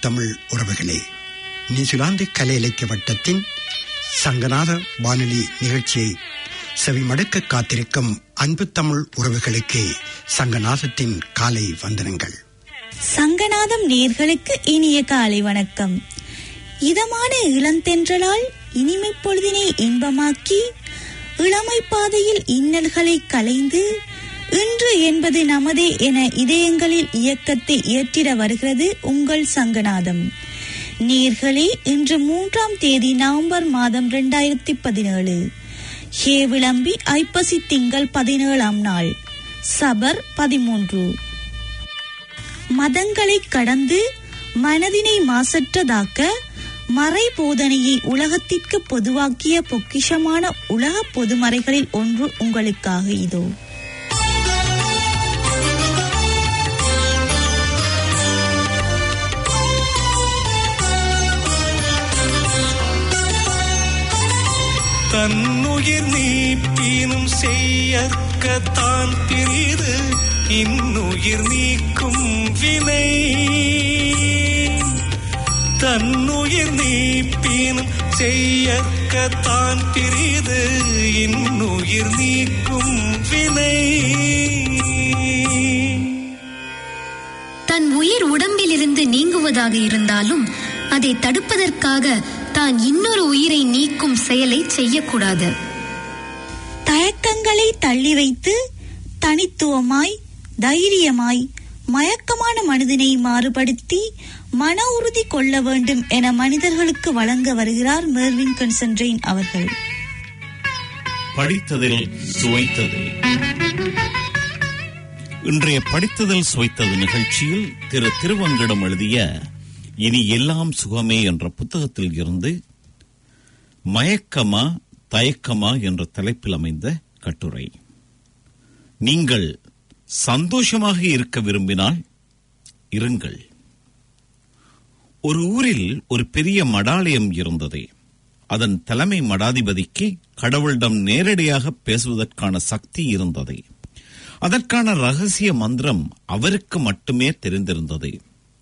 தமிழ் உறவுகளே நியூசிலாந்து கலை இலக்கிய வட்டத்தின் சங்கநாத வானொலி நிகழ்ச்சியை செவிமடுக்க காத்திருக்கும் அன்பு தமிழ் உறவுகளுக்கு சங்கநாதத்தின் காலை வந்தனங்கள் சங்கநாதம் நேர்களுக்கு இனிய காலை வணக்கம் இதமான இளந்தென்றலால் இனிமை பொழுதினை இன்பமாக்கி இளமை பாதையில் இன்னல்களை களைந்து இன்று என்பது நமதே என இதயங்களில் இயக்கத்தை இயற்றிட வருகிறது உங்கள் சங்கநாதம் நேர்களே இன்று மூன்றாம் தேதி நவம்பர் மாதம் இரண்டாயிரத்தி பதினேழு ஹே விளம்பி ஐப்பசி திங்கள் பதினேழாம் நாள் சபர் பதிமூன்று மதங்களை கடந்து மனதினை மாசற்றதாக்க மறை போதனையை உலகத்திற்கு பொதுவாக்கிய பொக்கிஷமான உலக பொதுமறைகளில் ஒன்று உங்களுக்காக இதோ தன்னுயிர் நீப்பினும் செய்யற்கத்தான் பிரிது இன்னுயிர் நீக்கும் வினை தன்னுயிர் நீப்பினும் செய்யற்கத்தான் பிரிது இன்னுயிர் நீக்கும் வினை தன் உயிர் உடம்பிலிருந்து நீங்குவதாக இருந்தாலும் அதை தடுப்பதற்காக தான் இன்னொரு உயிரை நீக்கும் செயலை செய்யக்கூடாது தயக்கங்களை தள்ளி வைத்து தனித்துவமாய் தைரியமாய் மயக்கமான மனிதனை மாறுபடுத்தி மன உறுதி கொள்ள வேண்டும் என மனிதர்களுக்கு வழங்க வருகிறார் மெர்வின் கன்சன்ட்ரெயின் அவர்கள் படித்ததில் சுவைத்தது இன்றைய படித்ததில் சுவைத்தது நிகழ்ச்சியில் திரு திருவங்கடம் எழுதிய இனி எல்லாம் சுகமே என்ற புத்தகத்தில் இருந்து மயக்கமா தயக்கமா என்ற தலைப்பில் அமைந்த கட்டுரை நீங்கள் சந்தோஷமாக இருக்க விரும்பினால் இருங்கள் ஒரு ஊரில் ஒரு பெரிய மடாலயம் இருந்தது அதன் தலைமை மடாதிபதிக்கு கடவுளிடம் நேரடியாக பேசுவதற்கான சக்தி இருந்தது அதற்கான ரகசிய மந்திரம் அவருக்கு மட்டுமே தெரிந்திருந்தது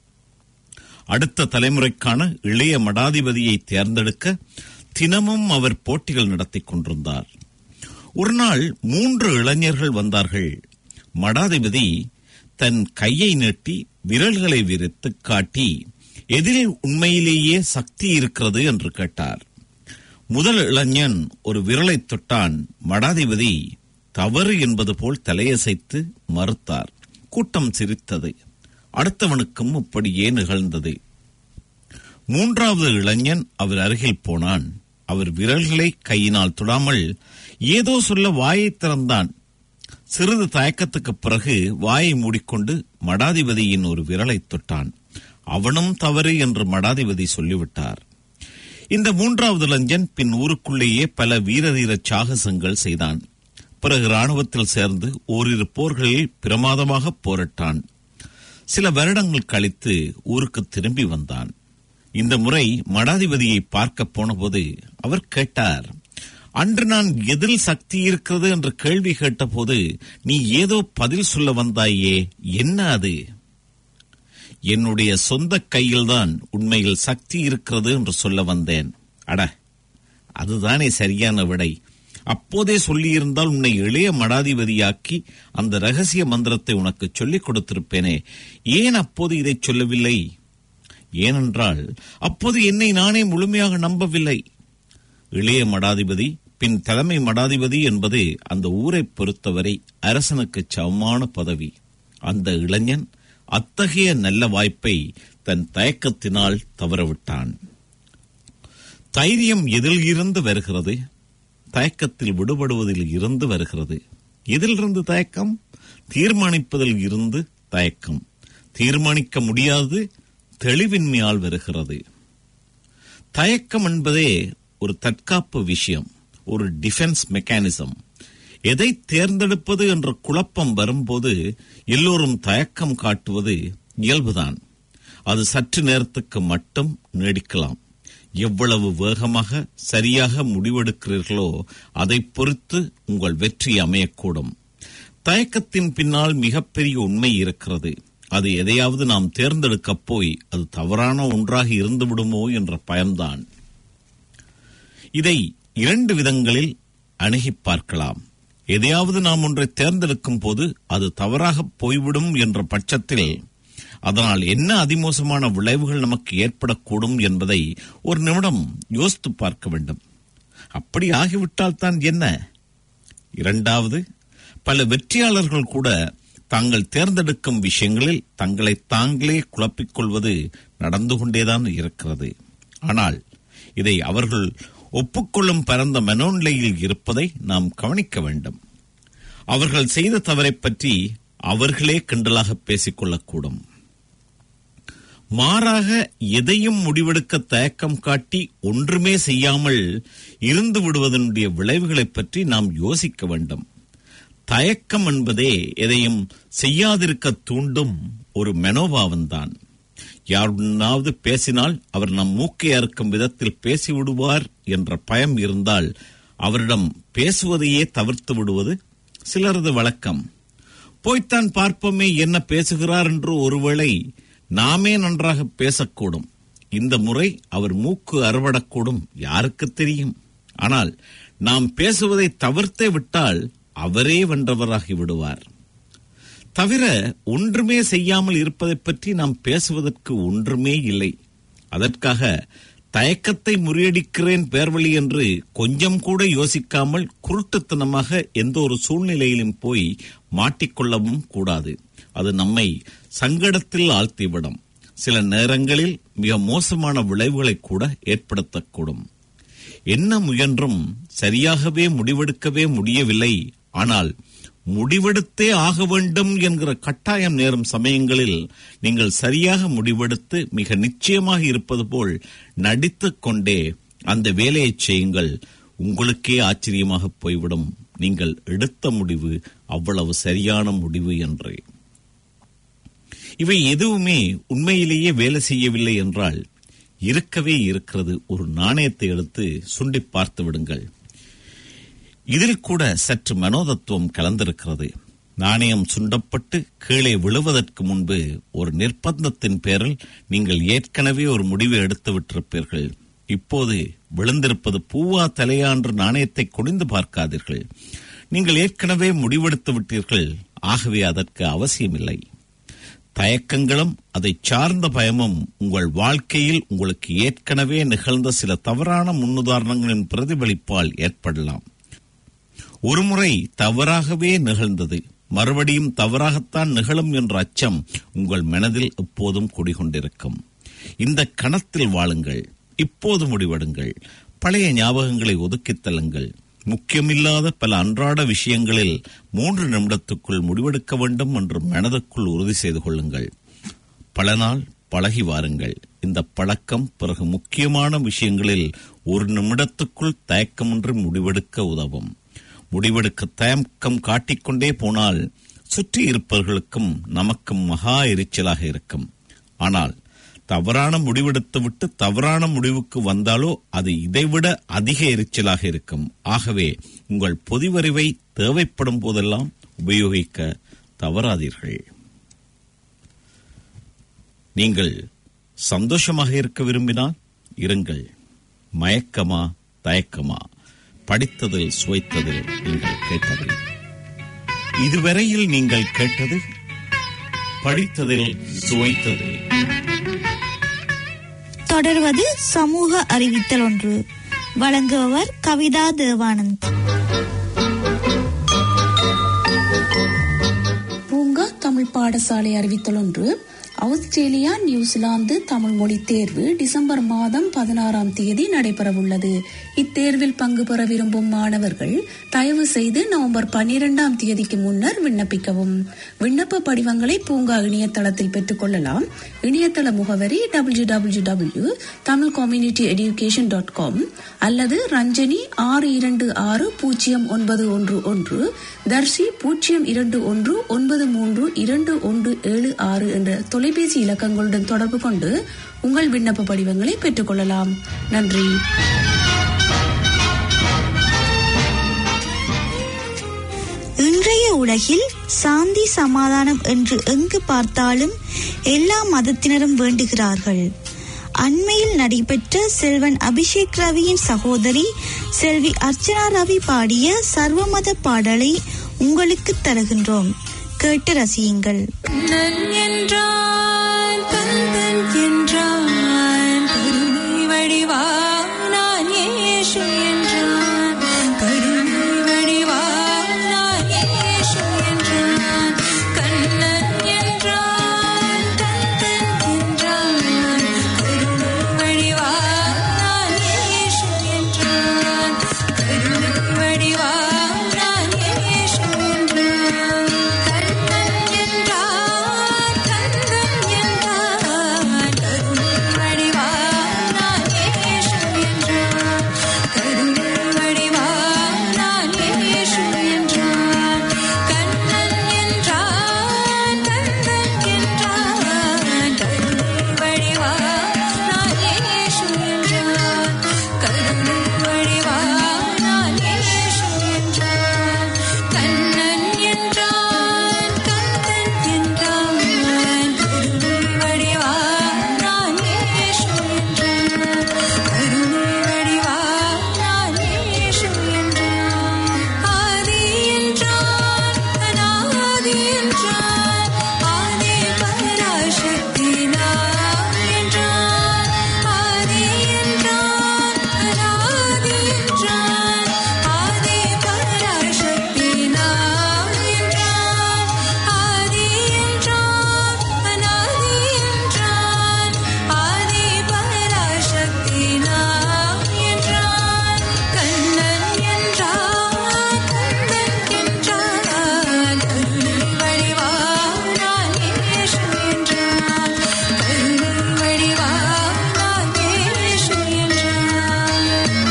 அடுத்த தலைமுறைக்கான இளைய மடாதிபதியை தேர்ந்தெடுக்க தினமும் அவர் போட்டிகள் நடத்தி கொண்டிருந்தார் ஒரு நாள் மூன்று இளைஞர்கள் வந்தார்கள் மடாதிபதி தன் கையை நீட்டி விரல்களை விரித்து காட்டி எதிரில் உண்மையிலேயே சக்தி இருக்கிறது என்று கேட்டார் முதல் இளைஞன் ஒரு விரலை தொட்டான் மடாதிபதி தவறு என்பது போல் தலையசைத்து மறுத்தார் கூட்டம் சிரித்தது அடுத்தவனுக்கும் அப்படியே நிகழ்ந்தது மூன்றாவது இளைஞன் அவர் அருகில் போனான் அவர் விரல்களை கையினால் தொடாமல் ஏதோ சொல்ல வாயை திறந்தான் சிறிது தயக்கத்துக்கு பிறகு வாயை மூடிக்கொண்டு மடாதிபதியின் ஒரு விரலை தொட்டான் அவனும் தவறு என்று மடாதிபதி சொல்லிவிட்டார் இந்த மூன்றாவது இளைஞன் பின் ஊருக்குள்ளேயே பல வீரதீர சாகசங்கள் செய்தான் பிறகு ராணுவத்தில் சேர்ந்து ஓரிரு போர்களில் பிரமாதமாக போரிட்டான் சில வருடங்கள் கழித்து ஊருக்கு திரும்பி வந்தான் இந்த முறை மடாதிபதியை பார்க்க போனபோது அவர் கேட்டார் அன்று நான் எதில் சக்தி இருக்கிறது என்று கேள்வி கேட்டபோது நீ ஏதோ பதில் சொல்ல வந்தாயே என்ன அது என்னுடைய சொந்த கையில்தான் உண்மையில் சக்தி இருக்கிறது என்று சொல்ல வந்தேன் அட அதுதானே சரியான விடை அப்போதே சொல்லியிருந்தால் உன்னை இளைய மடாதிபதியாக்கி அந்த ரகசிய மந்திரத்தை உனக்கு சொல்லிக் கொடுத்திருப்பேனே ஏன் அப்போது இதை சொல்லவில்லை ஏனென்றால் அப்போது என்னை நானே முழுமையாக நம்பவில்லை இளைய மடாதிபதி பின் தலைமை மடாதிபதி என்பது அந்த ஊரை பொறுத்தவரை அரசனுக்கு சமமான பதவி அந்த இளைஞன் அத்தகைய நல்ல வாய்ப்பை தன் தயக்கத்தினால் தவறவிட்டான் தைரியம் எதில் இருந்து வருகிறது தயக்கத்தில் விடுபடுவதில் இருந்து வருகிறது எதிலிருந்து தயக்கம் தீர்மானிப்பதில் இருந்து தயக்கம் தீர்மானிக்க முடியாது தெளிவின்மையால் வருகிறது தயக்கம் என்பதே ஒரு தற்காப்பு விஷயம் ஒரு டிஃபென்ஸ் மெக்கானிசம் எதை தேர்ந்தெடுப்பது என்ற குழப்பம் வரும்போது எல்லோரும் தயக்கம் காட்டுவது இயல்புதான் அது சற்று நேரத்துக்கு மட்டும் நீடிக்கலாம் எவ்வளவு வேகமாக சரியாக முடிவெடுக்கிறீர்களோ அதை பொறுத்து உங்கள் வெற்றி அமையக்கூடும் தயக்கத்தின் பின்னால் மிகப்பெரிய உண்மை இருக்கிறது அது எதையாவது நாம் தேர்ந்தெடுக்கப் போய் அது தவறான ஒன்றாக இருந்து விடுமோ என்ற பயம்தான் இதை இரண்டு விதங்களில் அணுகி பார்க்கலாம் எதையாவது நாம் ஒன்றை தேர்ந்தெடுக்கும் போது அது தவறாக போய்விடும் என்ற பட்சத்தில் அதனால் என்ன அதிமோசமான விளைவுகள் நமக்கு ஏற்படக்கூடும் என்பதை ஒரு நிமிடம் யோசித்து பார்க்க வேண்டும் அப்படி ஆகிவிட்டால் தான் என்ன இரண்டாவது பல வெற்றியாளர்கள் கூட தாங்கள் தேர்ந்தெடுக்கும் விஷயங்களில் தங்களை தாங்களே குழப்பிக் கொள்வது நடந்து கொண்டேதான் இருக்கிறது ஆனால் இதை அவர்கள் ஒப்புக்கொள்ளும் பரந்த மனோநிலையில் இருப்பதை நாம் கவனிக்க வேண்டும் அவர்கள் செய்த தவறைப் பற்றி அவர்களே கிண்டலாக பேசிக்கொள்ளக்கூடும் மாறாக எதையும் முடிவெடுக்க தயக்கம் காட்டி ஒன்றுமே செய்யாமல் இருந்து விடுவதனுடைய விளைவுகளைப் பற்றி நாம் யோசிக்க வேண்டும் தயக்கம் என்பதே எதையும் செய்யாதிருக்க தூண்டும் ஒரு மனோபாவம்தான் யாருடனாவது பேசினால் அவர் நம் மூக்கை அறுக்கும் விதத்தில் பேசிவிடுவார் என்ற பயம் இருந்தால் அவரிடம் பேசுவதையே தவிர்த்து விடுவது சிலரது வழக்கம் போய்த்தான் பார்ப்போமே என்ன பேசுகிறார் என்று ஒருவேளை நாமே நன்றாக பேசக்கூடும் இந்த முறை அவர் மூக்கு அறுபடக்கூடும் யாருக்கு தெரியும் ஆனால் நாம் பேசுவதை தவிர்த்தே விட்டால் அவரே வென்றவராகி விடுவார் தவிர ஒன்றுமே செய்யாமல் இருப்பதைப் பற்றி நாம் பேசுவதற்கு ஒன்றுமே இல்லை அதற்காக தயக்கத்தை முறியடிக்கிறேன் பேர்வழி என்று கொஞ்சம் கூட யோசிக்காமல் குருட்டுத்தனமாக எந்த ஒரு சூழ்நிலையிலும் போய் மாட்டிக்கொள்ளவும் கூடாது அது நம்மை சங்கடத்தில் ஆழ்த்திவிடும் சில நேரங்களில் மிக மோசமான விளைவுகளை கூட ஏற்படுத்தக்கூடும் என்ன முயன்றும் சரியாகவே முடிவெடுக்கவே முடியவில்லை ஆனால் முடிவெடுத்தே ஆக வேண்டும் என்கிற கட்டாயம் நேரும் சமயங்களில் நீங்கள் சரியாக முடிவெடுத்து மிக நிச்சயமாக இருப்பது போல் நடித்துக் கொண்டே அந்த வேலையை செய்யுங்கள் உங்களுக்கே ஆச்சரியமாக போய்விடும் நீங்கள் எடுத்த முடிவு அவ்வளவு சரியான முடிவு என்று இவை எதுவுமே உண்மையிலேயே வேலை செய்யவில்லை என்றால் இருக்கவே இருக்கிறது ஒரு நாணயத்தை எடுத்து சுண்டி பார்த்து விடுங்கள் இதில் கூட சற்று மனோதத்துவம் கலந்திருக்கிறது நாணயம் சுண்டப்பட்டு கீழே விழுவதற்கு முன்பு ஒரு நிர்பந்தத்தின் பேரில் நீங்கள் ஏற்கனவே ஒரு முடிவை எடுத்து விட்டிருப்பீர்கள் இப்போது விழுந்திருப்பது பூவா தலையா என்று நாணயத்தை குனிந்து பார்க்காதீர்கள் நீங்கள் ஏற்கனவே முடிவெடுத்து விட்டீர்கள் ஆகவே அதற்கு அவசியமில்லை தயக்கங்களும் அதை சார்ந்த பயமும் உங்கள் வாழ்க்கையில் உங்களுக்கு ஏற்கனவே நிகழ்ந்த சில தவறான முன்னுதாரணங்களின் பிரதிபலிப்பால் ஏற்படலாம் ஒருமுறை தவறாகவே நிகழ்ந்தது மறுபடியும் தவறாகத்தான் நிகழும் என்ற அச்சம் உங்கள் மனதில் எப்போதும் குடிகொண்டிருக்கும் இந்த கணத்தில் வாழுங்கள் இப்போது முடிவெடுங்கள் பழைய ஞாபகங்களை ஒதுக்கித் தள்ளுங்கள் முக்கியமில்லாத பல அன்றாட விஷயங்களில் மூன்று நிமிடத்துக்குள் முடிவெடுக்க வேண்டும் என்று மனதுக்குள் உறுதி செய்து கொள்ளுங்கள் பல நாள் பழகி வாருங்கள் இந்த பழக்கம் பிறகு முக்கியமான விஷயங்களில் ஒரு நிமிடத்துக்குள் தயக்கமின்றி முடிவெடுக்க உதவும் முடிவெடுக்க தயக்கம் காட்டிக்கொண்டே போனால் சுற்றி இருப்பவர்களுக்கும் நமக்கும் மகா எரிச்சலாக இருக்கும் ஆனால் தவறான முடிவெடுத்துவிட்டு தவறான முடிவுக்கு வந்தாலோ அது இதைவிட அதிக எரிச்சலாக இருக்கும் ஆகவே உங்கள் பொதிவறிவை தேவைப்படும் போதெல்லாம் உபயோகிக்க தவறாதீர்கள் நீங்கள் சந்தோஷமாக இருக்க விரும்பினால் இருங்கள் மயக்கமா தயக்கமா படித்ததில் சுவைத்ததில் நீங்கள் கேட்டது இதுவரையில் நீங்கள் கேட்டது படித்ததில் சுவைத்தது தொடர்வது சமூக அறிவித்தல் ஒன்று வழங்குபவர் கவிதா தேவானந்த் பூங்கா தமிழ் பாடசாலை அறிவித்தல் ஒன்று ஆஸ்திரேலியா நியூசிலாந்து தமிழ் மொழி தேர்வு டிசம்பர் மாதம் பதினாறாம் தேதி நடைபெறவுள்ளது இத்தேர்வில் பங்கு பெற விரும்பும் மாணவர்கள் தயவு செய்து நவம்பர் பன்னிரெண்டாம் தேதிக்கு முன்னர் விண்ணப்பிக்கவும் விண்ணப்ப படிவங்களை பூங்கா இணையதளத்தில் பெற்றுக் கொள்ளலாம் இணையதள முகவரி W W W Tamil community education dot com அல்லது ரஞ்சனி ஆறு இரண்டு ஆறு பூஜ்ஜியம் ஒன்பது ஒன்று ஒன்று தர்ஷி பூஜ்ஜியம் இரண்டு ஒன்று ஒன்பது மூன்று இரண்டு ஒன்று ஏழு ஆறு என்ற தொலைபேசி இலக்கங்களுடன் தொடர்பு கொண்டு உங்கள் விண்ணப்ப படிவங்களை பெற்றுக்கொள்ளலாம் நன்றி இன்றைய உலகில் சாந்தி சமாதானம் என்று எங்கு பார்த்தாலும் எல்லா மதத்தினரும் வேண்டுகிறார்கள் அண்மையில் நடைபெற்ற செல்வன் அபிஷேக் ரவியின் சகோதரி செல்வி அர்ச்சனா ரவி பாடிய சர்வமத பாடலை உங்களுக்கு தருகின்றோம் கேட்டு ரசியுங்கள் கண்ணன் என்றான் கந்தன் என்றான் கருணை வடிவானான் இயேசு என்றான் கருணை வடிவானான் இயேசு என்றான் கண்ணன் என்றான் கந்தன் என்றான் கருணை வடிவானான் இயேசு என்றான் கருணை வடிவானான் இயேசு என்றான் கண்ணன் என்றான் கந்தன் என்றான் கருணை வடிவானான் இயேசு என்றான் கருணை வடிவானான் இயேசு என்றான் கண்ணன் என்றான் கந்தன் என்றான் கருணை வடிவானான் இயேசு என்றான் கருணை வடிவானான் இயேசு என்றான் கண்ணன் என்றான் கந்தன் என்றான் கருணை வடிவானான் இயேசு என்றான் கருணை வடிவானான் இயேசு என்றான் ஆதி என்றான் அநாதி என்றான் ஆதி பராசக்தி நான் என்றான் ஆதி என்றான் அநாதி என்றான் ஆதி பராசக்தி நான் என்றான் ஆதி என்றான் அநாதி என்றான் ஆதி பராசக்தி நான் என்றான் கண்ணன் என்றான் கண்ணன் என்றான் கருணை வடிவானான் இயேசு என்றான் கருணை வடிவானான் இயேசு என்றான்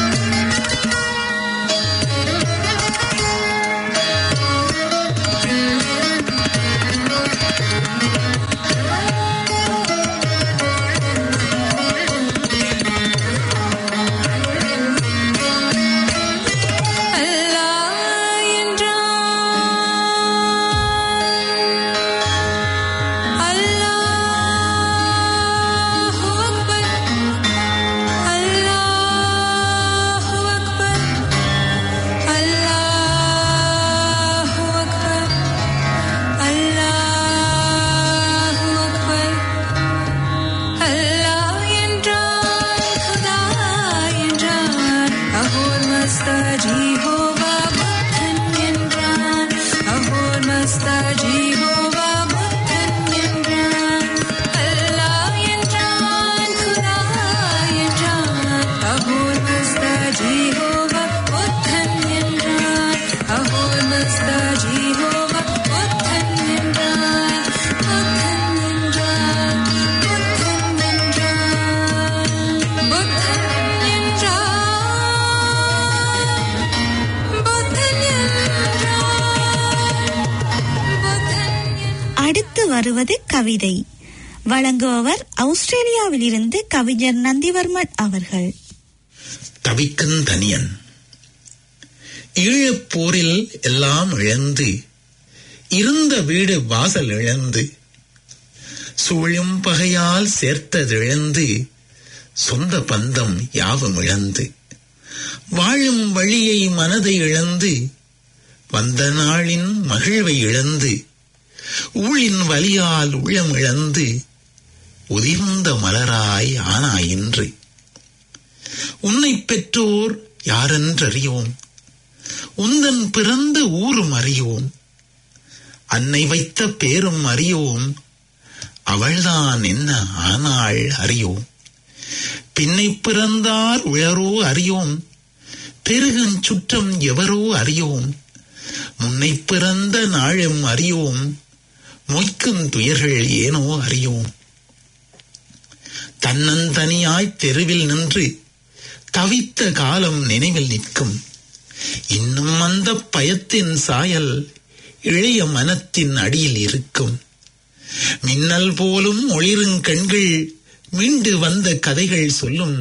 அல்லாஹ் என்றான் அல்லாஹு அக்பர் அல்லாஹு அக்பர் அல்லாஹு அக்பர் அல்லாஹு அக்பர் அல்லாஹ் என்றான் खुदा என்றான் அஹோர் மஸ்தா ஜீஹோவா புத்தன் என்றான் அஹோர் மஸ்தா ஜீஹோவா புத்தன் என்றான் அல்லாஹ் என்றான் खुदा என்றான் அஹோர் மஸ்தா ஜீஹோவா புத்தன் என்றான் அஹோர் மஸ்தா ஜீஹோவா புத்தன் என்றான் புத்தன் என்றான் புத்தன் என்றான் புத்தன் என்றான் புத்தன் என்றான் புத்தன் அடுத்து வருவது கவிதை வழங்குபவர் ஆஸ்திரேலியாவிலிருந்து கவிஞர் நந்திவர்மன் அவர்கள் தவிக்கும் தனியன் ஈழப் போரில் எல்லாம் இழந்து இருந்த வீடு வாசல் இழந்து சூழும் பகையால் சேர்த்ததிழந்து சொந்த பந்தம் யாவும் இழந்து வாழும் வழியை மனதை இழந்து வந்த நாளின் மகிழ்வை இழந்து ஊழின் வலியால் உள்ளம் இழந்து உதிர்ந்த மலராய் ஆனாய் இன்று உன்னை பெற்றோர் யாரென்றறியோம் உந்தன் பிறந்த ஊரும் அறியோம் அன்னை வைத்த பேரும் அறியோம் அவள்தான் என்ன ஆனாள் அறியோம் பின்னை பிறந்தார் உயரோ அறியோம் பெருகன் சுற்றம் எவரோ அறியோம் முன்னை பிறந்த நாளும் அறியோம் மொய்க்கும் துயர்கள் ஏனோ அறியோம் தன்னந்தனியாய் தெருவில் நின்று தவித்த காலம் நினைவில் நிற்கும் இன்னும் அந்த பயத்தின் சாயல் இளைய மனத்தின் அடியில் இருக்கும் மின்னல் போலும் ஒளிரும் கண்கள் மீண்டு வந்த கதைகள் சொல்லும்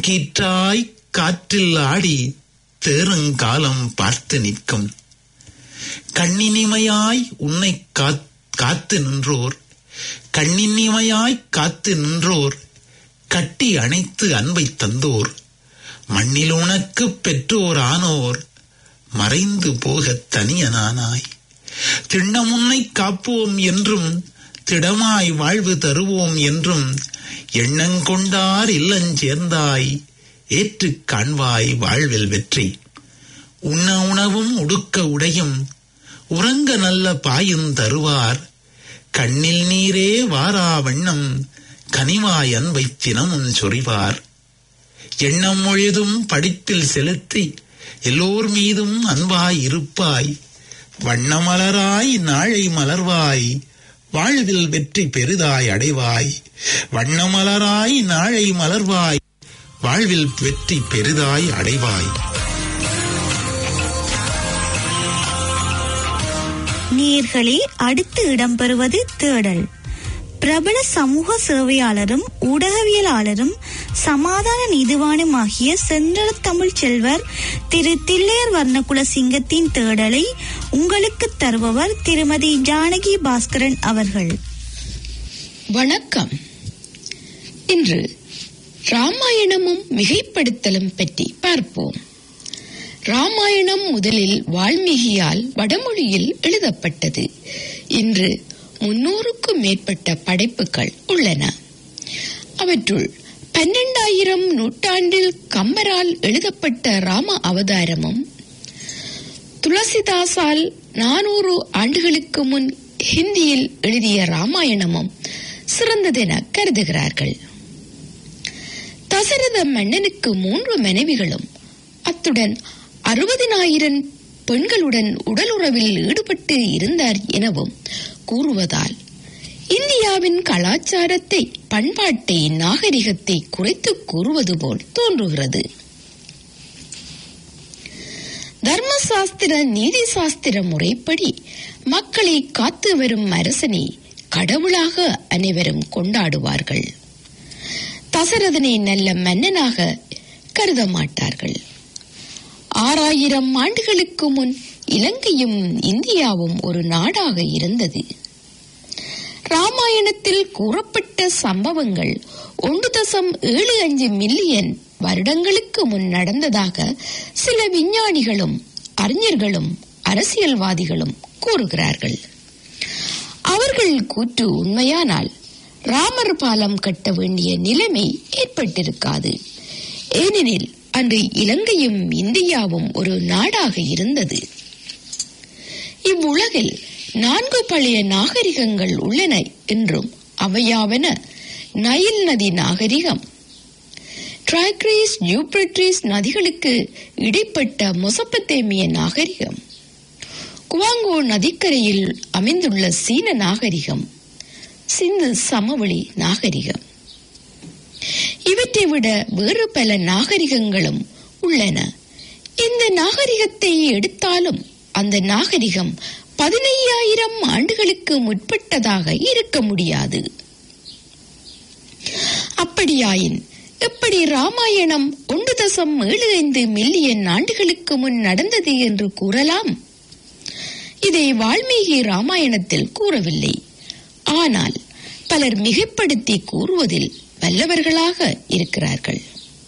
தென்னங்கீற்றாய் காற்றில் ஆடி தேறுங்காலம் பார்த்து நிற்கும் கண்ணினிமையாய் உன்னை காத்- காத்து நின்றோர் கண்ணினிமையாய் காத்து நின்றோர் கட்டி அணைத்து அன்பை தந்தோர் மண்ணில் உனக்கு பெற்றோர் ஆனோர் மறைந்து போகத் தனியனானாய் திண்ணமுன்னை காப்போம் என்றும் திடமாய் வாழ்வு தருவோம் என்றும் எண்ணங்கொண்டார் இல்லஞ்சேர்ந்தாய் ஏற்றுக் காண்பாய் வாழ்வில் வெற்றி உண்ண உணவும் உடுக்க உடையும் உறங்க நல்ல பாயும் தருவார் கண்ணில் நீரே வாரா வண்ணம் கனிவாய் அன்பை தினமும் சொறிவார் எண்ணம் முழுதும் படிப்பில் செலுத்தி எல்லோர் மீதும் அன்பாய் இருப்பாய் வண்ணமலராய் நாளை மலர்வாய் வாழ்வில் வெற்றி பெரிதாய் அடைவாய் வண்ணமலராய் நாளை மலர்வாய் வாழ்வில் வெற்றி பெரிதாய் அடைவாய் நேர்களே அடுத்து இடம்பெறுவது தேடல் பிரபல சமூக சேவையாளரும் ஊடகவியலாளரும் சமாதான நீதிவானும் ஆகிய சென்றல தமிழ் செல்வர் திரு தில்லையர் வர்ணகுல சிங்கத்தின் தேடலை உங்களுக்கு தருபவர் திருமதி ஜானகி பாஸ்கரன் அவர்கள் வணக்கம் இன்று ராமாயணமும் மிகைப்படுத்தலும் பற்றி பார்ப்போம் ராமாயணம் முதலில் வால்மீகியால் வடமொழியில் எழுதப்பட்டது இன்று முன்னூறுக்கும் மேற்பட்ட படைப்புகள் உள்ளன அவற்றுள் பன்னெண்டாயிரம் நூற்றாண்டில் கம்பரால் எழுதப்பட்ட ராம அவதாரமும் துளசிதாசால் நானூறு ஆண்டுகளுக்கு முன் ஹிந்தியில் எழுதிய ராமாயணமும் சிறந்ததென கருதுகிறார்கள் தசரத மன்னனுக்கு மூன்று மனைவிகளும் அத்துடன் அறுபதினாயிரம் பெண்களுடன் உடலுறவில் ஈடுபட்டு இருந்தார் எனவும் கூறுவதால் இந்தியாவின் கலாச்சாரத்தை பண்பாட்டை நாகரிகத்தை குறைத்து கூறுவது போல் தோன்றுகிறது தர்மசாஸ்திர நீதி சாஸ்திர முறைப்படி மக்களை காத்து வரும் அரசனை கடவுளாக அனைவரும் கொண்டாடுவார்கள் தசரதனை நல்ல மன்னனாக கருத மாட்டார்கள் ஆறாயிரம் ஆண்டுகளுக்கு முன் இலங்கையும் இந்தியாவும் ஒரு நாடாக இருந்தது ராமாயணத்தில் கூறப்பட்ட சம்பவங்கள் ஒன்று தசம் ஏழு அஞ்சு மில்லியன் வருடங்களுக்கு முன் நடந்ததாக சில விஞ்ஞானிகளும் அறிஞர்களும் அரசியல்வாதிகளும் கூறுகிறார்கள் அவர்கள் கூற்று உண்மையானால் ராமர் பாலம் கட்ட வேண்டிய நிலைமை ஏற்பட்டிருக்காது ஏனெனில் அன்று இலங்கையும் இந்தியாவும் ஒரு நாடாக இருந்தது இவ்வுலகில் நான்கு பழைய நாகரிகங்கள் உள்ளன என்றும் அவையாவன நைல் நதி நாகரிகம் டிராக்ரீஸ் யூப்ரட்ரீஸ் நதிகளுக்கு இடைப்பட்ட மொசப்பத்தேமிய நாகரிகம் குவாங்கோ நதிக்கரையில் அமைந்துள்ள சீன நாகரிகம் சிந்து சமவெளி நாகரிகம் இவற்றை விட வேறு பல நாகரிகங்களும் உள்ளன இந்த நாகரிகத்தை எடுத்தாலும் அந்த நாகரிகம் பதினையாயிரம் ஆண்டுகளுக்கு முற்பட்டதாக இருக்க முடியாது அப்படியாயின் எப்படி ராமாயணம் ஒன்று தசம் ஏழு ஐந்து மில்லியன் ஆண்டுகளுக்கு முன் நடந்தது என்று கூறலாம் இதை வால்மீகி ராமாயணத்தில் கூறவில்லை ஆனால் பலர் மிகைப்படுத்தி கூறுவதில் வல்லவர்களாக இருக்கிறார்கள்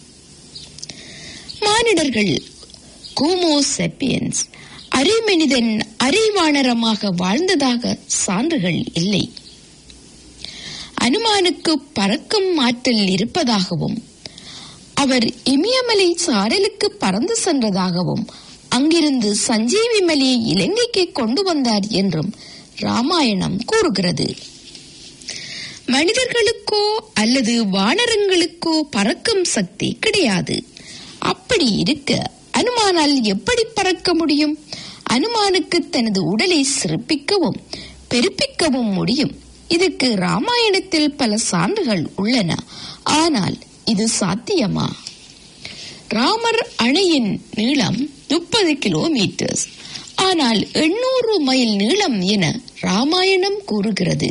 மானிடர்கள் கூமோ செப்பியன்ஸ் அரைமனிதன் அரைவானரமாக வாழ்ந்ததாக சான்றுகள் இல்லை அனுமானுக்கு பறக்கும் ஆற்றல் இருப்பதாகவும் அவர் இமயமலை சாரலுக்கு பறந்து சென்றதாகவும் அங்கிருந்து சஞ்சீவி மலையை இலங்கைக்கு கொண்டு வந்தார் என்றும் ராமாயணம் கூறுகிறது மனிதர்களுக்கோ அல்லது வானரங்களுக்கோ பறக்கும் சக்தி கிடையாது அப்படி இருக்க அனுமானால் எப்படி பறக்க முடியும் அனுமானுக்கு தனது உடலை சிறப்பிக்கவும் பெருப்பிக்கவும் முடியும் இதுக்கு ராமாயணத்தில் பல சான்றுகள் உள்ளன ஆனால் இது சாத்தியமா ராமர் அணையின் நீளம் முப்பது கிலோமீட்டர்ஸ் ஆனால் எண்ணூறு மைல் நீளம் என ராமாயணம் கூறுகிறது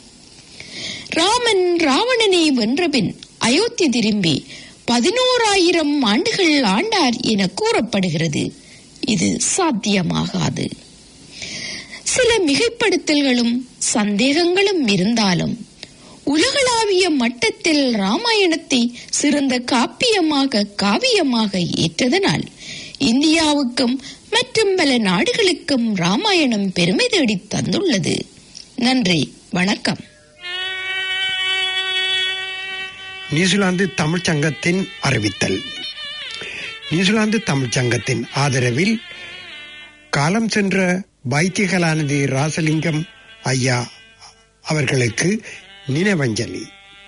ராமன் ராவணனை வென்றபின் அயோத்தி திரும்பி பதினோராயிரம் ஆண்டுகள் ஆண்டார் என கூறப்படுகிறது இது சாத்தியமாகாது சில மிகைப்படுத்தல்களும் சந்தேகங்களும் இருந்தாலும் உலகளாவிய மட்டத்தில் ராமாயணத்தை சிறந்த காப்பியமாக காவியமாக ஏற்றதனால் இந்தியாவுக்கும் மற்றும் பல நாடுகளுக்கும் ராமாயணம் பெருமை தேடித் தந்துள்ளது நன்றி வணக்கம் நியூசிலாந்து தமிழ்ச் சங்கத்தின் அறிவித்தல் நியூசிலாந்து தமிழ்ச் சங்கத்தின் ஆதரவில் காலம் சென்ற வைத்தியகலாநிதி ராசலிங்கம் ஐயா அவர்களுக்கு நினைவஞ்சலி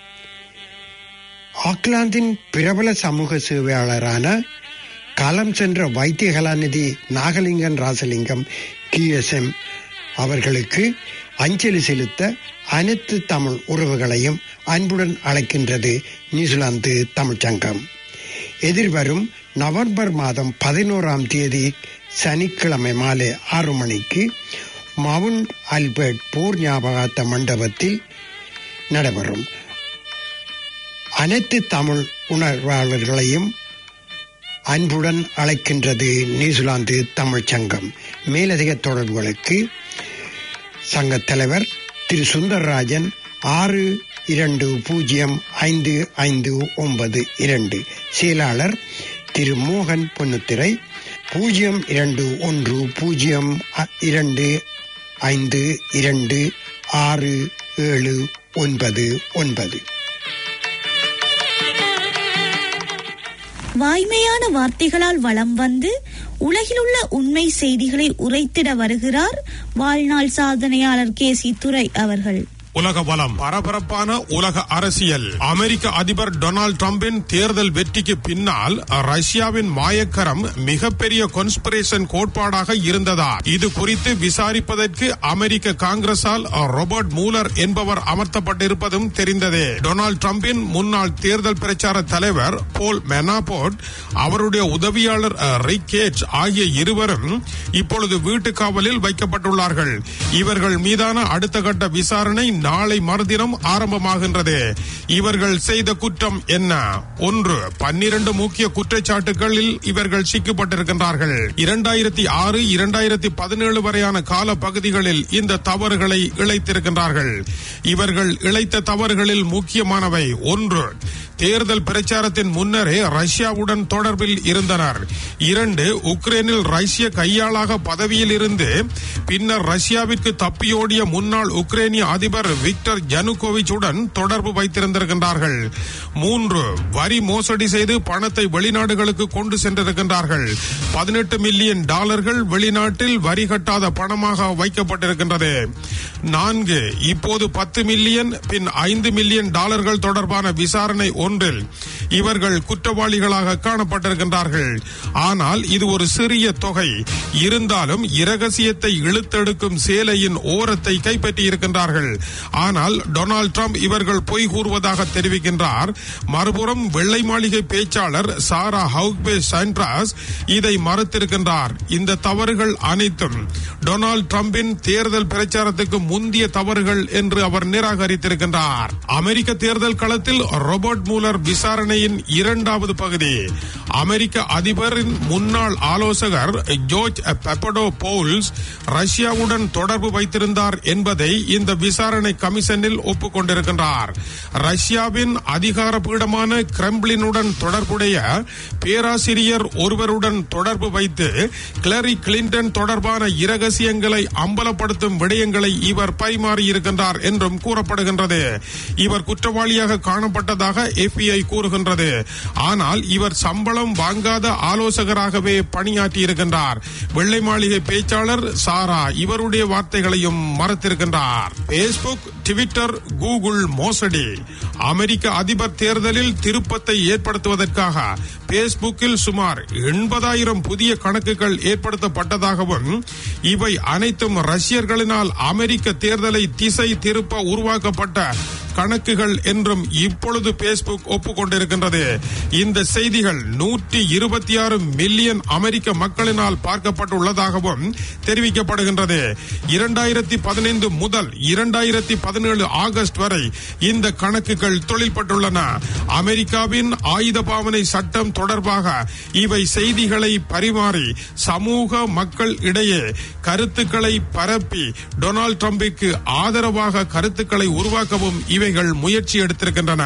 ஆக்லாந்தின் பிரபல சமூக சேவையாளரான காலம் சென்ற வைத்தியகலாநிதி நாகலிங்கன் ராசலிங்கம் கிஎஸ்எம் அவர்களுக்கு அஞ்சலி செலுத்த அனைத்து தமிழ் உறவுகளையும் அன்புடன் அழைக்கின்றது நியூசிலாந்து தமிழ்ச்சங்கம் எதிர்வரும் நவம்பர் மாதம் பதினோராம் தேதி சனிக்கிழமை மாலை ஆறு மணிக்கு மவுண்ட் ஆல்பர்ட் போர் ஞாபகார்த்த மண்டபத்தில் நடைபெறும் அனைத்து தமிழ் உணர்வாளர்களையும் அன்புடன் அழைக்கின்றது நியூசிலாந்து தமிழ்ச் சங்கம் மேலதிக தொடர்புகளுக்கு சங்க தலைவர் திரு சுந்தரராஜன் ஆறு இரண்டு பூஜ்ஜியம் ஐந்து ஐந்து ஒன்பது இரண்டு செயலாளர் திரு மோகன் பொன்னுத்திரை பூஜ்ஜியம் இரண்டு ஒன்று பூஜ்ஜியம் அ- இரண்டு ஐந்து இரண்டு ஆறு ஏழு ஒன்பது ஒன்பது வாய்மையான வார்த்தைகளால் வலம் வந்து உலகிலுள்ள உண்மை செய்திகளை உரைத்திட வருகிறார் வாழ்நாள் சாதனையாளர் கே சி துரை அவர்கள் உலக வளம் பரபரப்பான உலக அரசியல் அமெரிக்க அதிபர் டொனால்ட் டிரம்பின் தேர்தல் வெற்றிக்கு பின்னால் ரஷ்யாவின் மாயக்கரம் மிகப்பெரிய கொன்ஸ்பிரேஷன் கோட்பாடாக இருந்ததா இது குறித்து விசாரிப்பதற்கு அமெரிக்க காங்கிரசால் ராபர்ட் மூலர் என்பவர் அமர்த்தப்பட்டிருப்பதும் தெரிந்ததே டொனால்ட் டிரம்பின் முன்னாள் தேர்தல் பிரச்சார தலைவர் போல் மெனாபோட் அவருடைய உதவியாளர் அஹ், ரிக் கேட்ஸ் ஆகிய இருவரும் இப்பொழுது வீட்டு காவலில் வைக்கப்பட்டுள்ளார்கள் இவர்கள் மீதான அடுத்த கட்ட விசாரணை நாளை மறுதினம் ஆரம்பமாகின்றது இவர்கள் செய்த குற்றம் என்ன ஒன்று பன்னிரண்டு முக்கிய குற்றச்சாட்டுகளில் இவர்கள் சிக்கப்பட்டிருக்கின்றார்கள் இரண்டாயிரத்தி ஆறு இரண்டாயிரத்தி பதினேழு வரையான கால பகுதிகளில் இந்த தவறுகளை இழைத்திருக்கின்றார்கள் இவர்கள் இழைத்த தவறுகளில் முக்கியமானவை ஒன்று தேர்தல் பிரச்சாரத்தின் முன்னரே ரஷ்யாவுடன் தொடர்பில் இருந்தனர் இரண்டு உக்ரைனில் ரஷ்ய கையாளாக பதவியில் இருந்து பின்னர் ரஷ்யாவிற்கு தப்பியோடிய முன்னாள் உக்ரைனிய அதிபர் விக்டர் ஜனுகோவிச்சுடன் தொடர்பு வைத்திருந்திருக்கின்றார்கள் மூன்று வரி மோசடி செய்து பணத்தை வெளிநாடுகளுக்கு கொண்டு சென்றிருக்கின்றார்கள் பதினெட்டு மில்லியன் டாலர்கள் வெளிநாட்டில் வரி கட்டாத பணமாக வைக்கப்பட்டிருக்கின்றது நான்கு இப்போது பத்து மில்லியன் பின் ஐந்து மில்லியன் டாலர்கள் தொடர்பான விசாரணை ஒன்றில் இவர்கள் குற்றவாளிகளாக காணப்பட்டிருக்கின்றார்கள் ஆனால் இது ஒரு சிறிய தொகை இருந்தாலும் இரகசியத்தை இழுத்தெடுக்கும் சேலையின் ஓரத்தை கைப்பற்றி இருக்கின்றார்கள் ஆனால் டொனால்ட் ட்ரம்ப் இவர்கள் பொய் கூறுவதாக தெரிவிக்கின்றார் மறுபுறம் வெள்ளை மாளிகை பேச்சாளர் சாரா ஹவுக்பே சாண்ட்ராஸ் இதை மறுத்திருக்கின்றார் இந்த தவறுகள் அனைத்தும் டொனால்ட் ட்ரம்பின் தேர்தல் பிரச்சாரத்துக்கு முந்திய தவறுகள் என்று அவர் நிராகரித்திருக்கின்றார் அமெரிக்க தேர்தல் களத்தில் ரோபர்ட் மூலர் விசாரணையின் இரண்டாவது பகுதி அமெரிக்க அதிபரின் முன்னாள் ஆலோசகர் ஜோர்ஜ் பெப்படோ போல்ஸ் ரஷ்யாவுடன் தொடர்பு வைத்திருந்தார் என்பதை இந்த விசாரணை கமிஷனில் ஒப்புக்கொண்டிருக்கின்றார் ரஷ்யாவின் அதிகார பீடமான கிரெம்ளினுடன் தொடர்புடைய பேராசிரியர் ஒருவருடன் தொடர்பு வைத்து கிளரி கிளின்டன் தொடர்பான இரகசியங்களை அம்பலப்படுத்தும் விடயங்களை இவர் பரிமாறியிருக்கின்றார் என்றும் கூறப்படுகின்றது இவர் குற்றவாளியாக காணப்பட்டதாக எஃபிஐ கூறுகின்றது ஆனால் இவர் சம்பளம் வாங்காத ஆலோசகராகவே பணியாற்றியிருக்கின்றார் வெள்ளை மாளிகை பேச்சாளர் சாரா இவருடைய வார்த்தைகளையும் மறுத்திருக்கின்றார் பேஸ்புக் ட்விட்டர் கூகுள் மோசடி அமெரிக்க அதிபர் தேர்தலில் திருப்பத்தை ஏற்படுத்துவதற்காக பேஸ்புக்கில் சுமார் எண்பதாயிரம் புதிய கணக்குகள் ஏற்படுத்தப்பட்டதாகவும் இவை அனைத்தும் ரஷ்யர்களினால் அமெரிக்க தேர்தலை திசை திருப்ப உருவாக்கப்பட்ட கணக்குகள் என்றும் இப்பொழுது பேஸ்புக் ஒப்புக்கொண்டிருக்கின்றது இந்த செய்திகள் நூற்றி இருபத்தி ஆறு மில்லியன் அமெரிக்க மக்களினால் பார்க்கப்பட்டுள்ளதாகவும் தெரிவிக்கப்படுகின்றது இரண்டாயிரத்தி பதினைந்து முதல் இரண்டாயிரத்தி பதினேழு ஆகஸ்ட் வரை இந்த கணக்குகள் தொழில்பட்டுள்ளன அமெரிக்காவின் ஆயுத பாவனை சட்டம் தொடர்பாக இவை செய்திகளை பரிமாறி சமூக மக்கள் இடையே கருத்துக்களை பரப்பி டொனால்ட் ட்ரம்பிற்கு ஆதரவாக கருத்துக்களை உருவாக்கவும் இவைகள் முயற்சி எடுத்திருக்கின்றன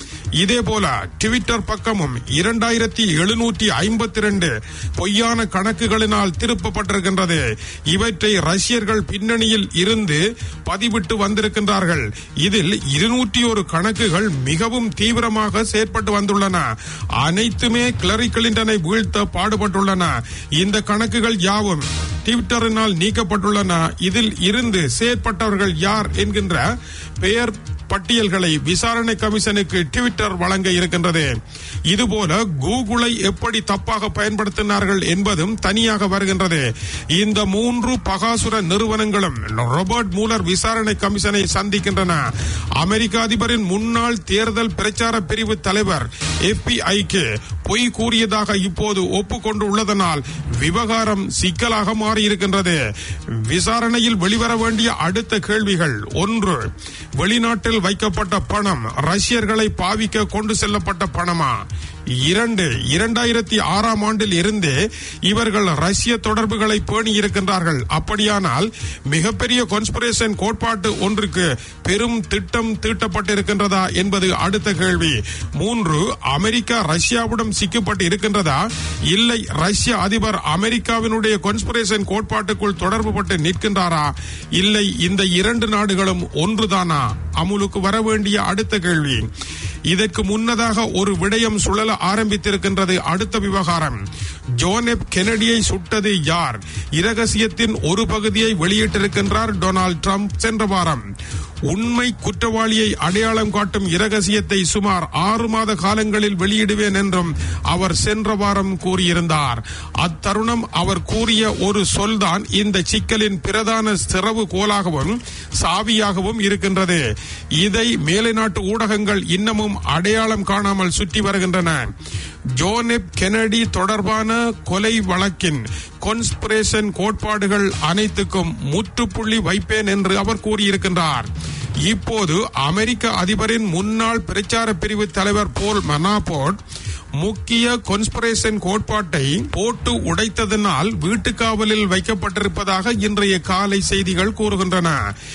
இதேபோல ட்விட்டர் பக்கமும் இரண்டாயிரத்தி எழுநூற்றி ஐம்பத்தி ரெண்டு பொய்யான கணக்குகளினால் திருப்பப்பட்டிருக்கின்றது இவற்றை ரஷ்யர்கள் பின்னணியில் இருந்து பதிவிட்டு வந்திருக்கின்றார்கள் இதில் இருநூற்றி ஒரு கணக்குகள் மிகவும் தீவிரமாக செயற்பட்டு வந்துள்ளன அனைத்துமே கிளரி கிளின்டனை வீழ்த்த பாடுபட்டுள்ளன இந்த கணக்குகள் யாவும் ட்விட்டரினால் நீக்கப்பட்டுள்ளன இதில் இருந்து செயற்பட்டவர்கள் யார் என்கின்ற பெயர் பட்டியல்களை விசாரணை கமிஷனுக்கு ட்விட்டர் வழங்க இருக்கின்றது இதுபோல கூகுளை எப்படி தப்பாக பயன்படுத்தினார்கள் என்பதும் தனியாக வருகின்றது இந்த மூன்று பகாசுர நிறுவனங்களும் ராபர்ட் மூலர் விசாரணை கமிஷனை சந்திக்கின்றன அமெரிக்க அதிபரின் முன்னாள் தேர்தல் பிரச்சார பிரிவு தலைவர் எப்பிஐக்கு பொய் கூறியதாக இப்போது ஒப்புக்கொண்டு உள்ளதனால் விவகாரம் சிக்கலாக மாறியிருக்கின்றது விசாரணையில் வெளிவர வேண்டிய அடுத்த கேள்விகள் ஒன்று வெளிநாட்டில் வைக்கப்பட்ட பணம் ரஷ்யர்களை பாவிக்க கொண்டு செல்லப்பட்ட பணமா இரண்டு இரண்டாயிரத்தி ஆறாம் ஆண்டில் இருந்தே இவர்கள் ரஷ்ய தொடர்புகளை பேணி இருக்கின்றார்கள் அப்படியானால் மிகப்பெரிய கான்ஸ்பிரேஷன் கோட்பாட்டு ஒன்றுக்கு பெரும் திட்டம் தீட்டப்பட்டிருக்கின்றதா என்பது அடுத்த கேள்வி மூன்று அமெரிக்கா ரஷ்யாவுடன் சிக்கப்பட்டு இருக்கின்றதா இல்லை ரஷ்ய அதிபர் அமெரிக்காவினுடைய கான்ஸ்பிரேஷன் கோட்பாட்டுக்குள் தொடர்பு பட்டு நிற்கின்றாரா இல்லை இந்த இரண்டு நாடுகளும் ஒன்றுதானா அமுலுக்கு வர வேண்டிய அடுத்த கேள்வி இதற்கு முன்னதாக ஒரு விடயம் சுழல ஆரம்பித்திருக்கின்றது அடுத்த விவகாரம் ஜோன் எப் கெனடியை சுட்டது யார் இரகசியத்தின் ஒரு பகுதியை வெளியிட்டிருக்கின்றார் டொனால்ட் ட்ரம்ப் சென்ற வாரம் உண்மை குற்றவாளியை அடையாளம் காட்டும் இரகசியத்தை சுமார் ஆறு மாத காலங்களில் வெளியிடுவேன் என்றும் அவர் சென்ற வாரம் கூறியிருந்தார் அத்தருணம் அவர் கூறிய ஒரு சொல்தான் இந்த சிக்கலின் பிரதான சிறவு கோலாகவும் சாவியாகவும் இருக்கின்றது இதை மேலை நாட்டு ஊடகங்கள் இன்னமும் அடையாளம் காணாமல் சுற்றி வருகின்றன ஜோனெப் கெனடி தொடர்பான கொலை வழக்கின் கொன்ஸ்பிரேஷன் கோட்பாடுகள் அனைத்துக்கும் முற்றுப்புள்ளி வைப்பேன் என்று அவர் கூறியிருக்கின்றார் இப்போது அமெரிக்க அதிபரின் முன்னாள் பிரச்சார பிரிவு தலைவர் போல் மனாபோட் முக்கிய கொன்ஸ்பிரேஷன் கோட்பாட்டை போட்டு உடைத்ததனால் வீட்டுக்காவலில் வைக்கப்பட்டிருப்பதாக இன்றைய காலை செய்திகள் கூறுகின்றன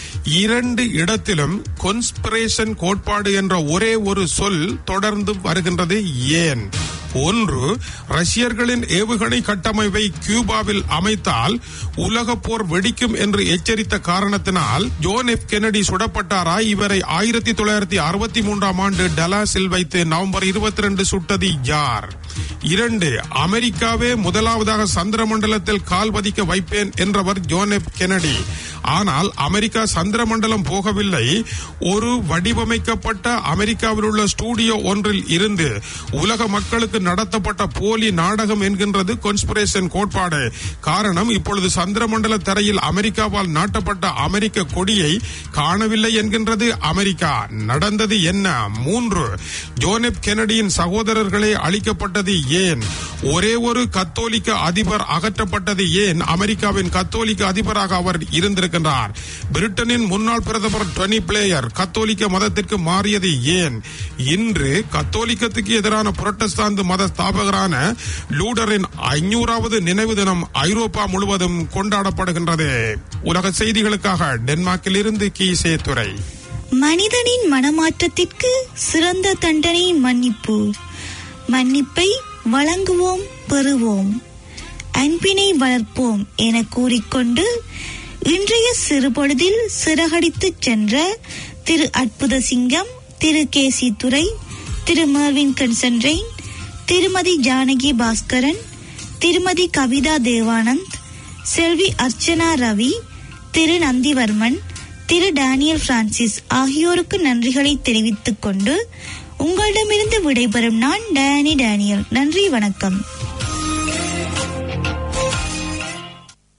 இரண்டு இடத்திலும் கொன்ஸ்பிரேஷன் கோட்பாடு என்ற ஒரே ஒரு சொல் தொடர்ந்து வருகின்றது ஏன் ஒன்று ரஷ்யர்களின் ஏவுகணை கட்டமைப்பை கியூபாவில் அமைத்தால் உலக போர் வெடிக்கும் என்று எச்சரித்த காரணத்தினால் ஜோன் எஃப் கெனடி சுடப்பட்டாரா இவரை ஆயிரத்தி தொள்ளாயிரத்தி அறுபத்தி மூன்றாம் ஆண்டு டலாஸில் வைத்து நவம்பர் இருபத்தி ரெண்டு சுட்டது யார் இரண்டு அமெரிக்காவே முதலாவதாக சந்திர மண்டலத்தில் கால் பதிக்க வைப்பேன் என்றவர் ஜோன் எஃப் கெனடி ஆனால் அமெரிக்கா சந்திர மண்டலம் போகவில்லை ஒரு வடிவமைக்கப்பட்ட அமெரிக்காவில் உள்ள ஸ்டூடியோ ஒன்றில் இருந்து உலக மக்களுக்கு நடத்தப்பட்ட போலி நாடகம் என்கின்றது கொன்ஸ்பிரேஷன் கோட்பாடு காரணம் இப்பொழுது சந்திர மண்டல தரையில் அமெரிக்காவால் நாட்டப்பட்ட அமெரிக்க கொடியை காணவில்லை என்கின்றது அமெரிக்கா நடந்தது என்ன மூன்று ஜோனெப் கெனடியின் சகோதரர்களே அளிக்கப்பட்டது ஏன் ஒரே ஒரு கத்தோலிக்க அதிபர் அகற்றப்பட்டது ஏன் அமெரிக்காவின் கத்தோலிக்க அதிபராக அவர் இருந்திருக்கின்றார் பிரிட்டனின் முன்னாள் பிரதமர் டொனி பிளேயர் கத்தோலிக்க மதத்திற்கு மாறியது ஏன் இன்று கத்தோலிக்கத்துக்கு எதிரான புரட்டஸ்தாந்து மத ஸ்தாபகரான லூடரின் ஐநூறாவது நினைவு தினம் ஐரோப்பா முழுவதும் கொண்டாடப்படுகின்றது உலக செய்திகளுக்காக டென்மார்க்கில் இருந்து கீசே துறை மனிதனின் மனமாற்றத்திற்கு சிறந்த தண்டனை மன்னிப்பு மன்னிப்பை வழங்குவோம் பெறுவோம் அன்பினை வளர்ப்போம் என கூறிக்கொண்டு இன்றைய சிறுபொழுதில் சிறகடித்துச் சென்ற Thiru Arputha Singam Thiru K C Durai Thiru Marvin கன்சன்ட்ரெயின் திருமதி ஜானகி பாஸ்கரன் திருமதி கவிதா தேவானந்த் செல்வி அர்ச்சனா ரவி திரு நந்திவர்மன் திரு டேனியல் பிரான்சிஸ் ஆகியோருக்கு நன்றிகளை தெரிவித்துக் கொண்டு உங்களிடமிருந்து விடைபெறும் நான் டேனி டேனியல் நன்றி வணக்கம்